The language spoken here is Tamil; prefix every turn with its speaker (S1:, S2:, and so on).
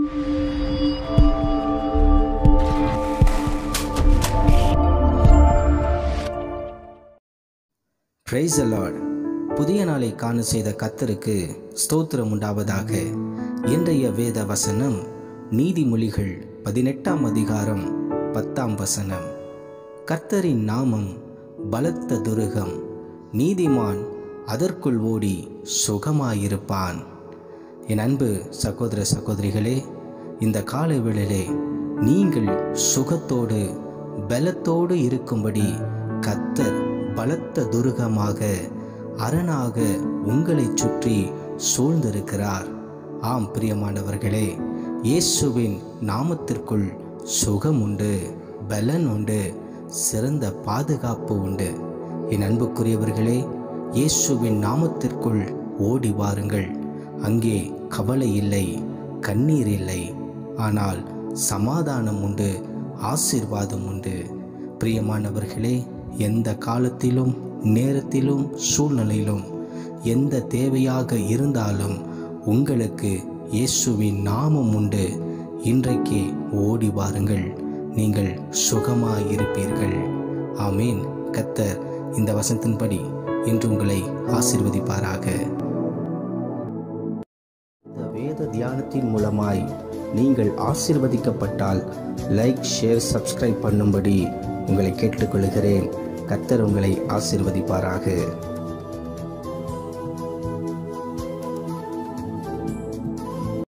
S1: பிரைஸ் லார்ட் புதிய நாளை காண செய்த கத்தருக்கு ஸ்தோத்திரம் உண்டாவதாக இன்றைய வேத வசனம் நீதிமொழிகள் பதினெட்டாம் அதிகாரம் பத்தாம் வசனம் கர்த்தரின் நாமம் பலத்த துருகம் நீதிமான் அதற்குள் ஓடி சுகமாயிருப்பான் என் அன்பு சகோதர சகோதரிகளே இந்த காலை வேளையிலே நீங்கள் சுகத்தோடு பலத்தோடு இருக்கும்படி கத்தர் பலத்த துருகமாக அரணாக உங்களைச் சுற்றி சூழ்ந்திருக்கிறார் ஆம் பிரியமானவர்களே இயேசுவின் நாமத்திற்குள் சுகம் உண்டு பலன் உண்டு சிறந்த பாதுகாப்பு உண்டு என் அன்புக்குரியவர்களே இயேசுவின் நாமத்திற்குள் ஓடி வாருங்கள் அங்கே கவலை இல்லை கண்ணீர் இல்லை ஆனால் சமாதானம் உண்டு ஆசீர்வாதம் உண்டு பிரியமானவர்களே எந்த காலத்திலும் நேரத்திலும் சூழ்நிலையிலும் எந்த தேவையாக இருந்தாலும் உங்களுக்கு இயேசுவின் நாமம் உண்டு இன்றைக்கே ஓடி வாருங்கள் நீங்கள் சுகமாய் இருப்பீர்கள் ஆமீன் கத்தர் இந்த வசனத்தின்படி இன்று உங்களை ஆசீர்வதிப்பாராக இந்த வேத தியானத்தின் மூலமாய் நீங்கள் ஆசீர்வதிக்கப்பட்டால் லைக் ஷேர் சப்ஸ்கிரைப் பண்ணும்படி உங்களை கேட்டுக்கொள்கிறேன் கத்தர் உங்களை ஆசீர்வதிப்பாராக